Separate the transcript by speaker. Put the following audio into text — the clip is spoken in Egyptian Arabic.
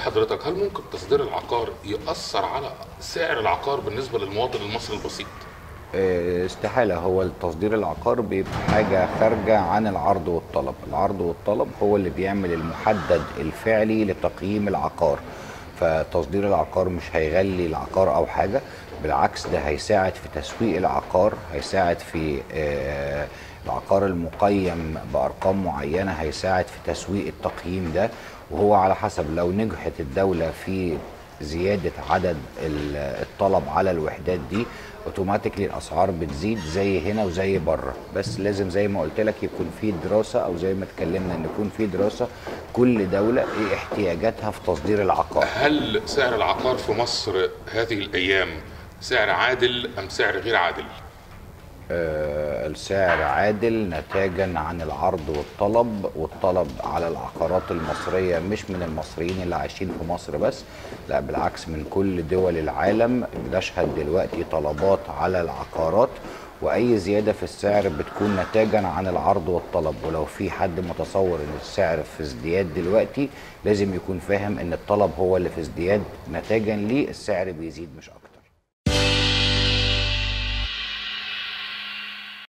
Speaker 1: حضرتك هل ممكن تصدير العقار يأثر على سعر العقار بالنسبة للمواطن المصري البسيط؟
Speaker 2: آه، استحالة هو التصدير العقار بيبقى حاجة خارجة عن العرض والطلب العرض والطلب هو اللي بيعمل المحدد الفعلي لتقييم العقار فتصدير العقار مش هيغلي العقار أو حاجة بالعكس ده هيساعد في تسويق العقار هيساعد في آه، العقار المقيم بأرقام معينة هيساعد في تسويق التقييم ده وهو على حسب لو نجحت الدولة في زيادة عدد ال- الطلب على الوحدات دي اوتوماتيكلي الاسعار بتزيد زي هنا وزي بره بس لازم زي ما قلت لك يكون في دراسه او زي ما اتكلمنا ان يكون في دراسه كل دوله ايه احتياجاتها في تصدير العقار
Speaker 1: هل سعر العقار في مصر هذه الأيام سعر عادل أم سعر غير عادل؟
Speaker 2: آه، السعر عادل نتاجا عن العرض والطلب والطلب على العقارات المصرية مش من المصريين اللي عايشين في مصر بس لا بالعكس من كل دول العالم بنشهد دلوقتي طلبات على العقارات واي زياده في السعر بتكون نتاجا عن العرض والطلب ولو في حد متصور ان السعر في ازدياد دلوقتي لازم يكون فاهم ان الطلب هو اللي في ازدياد نتاجا ليه السعر بيزيد مش اكتر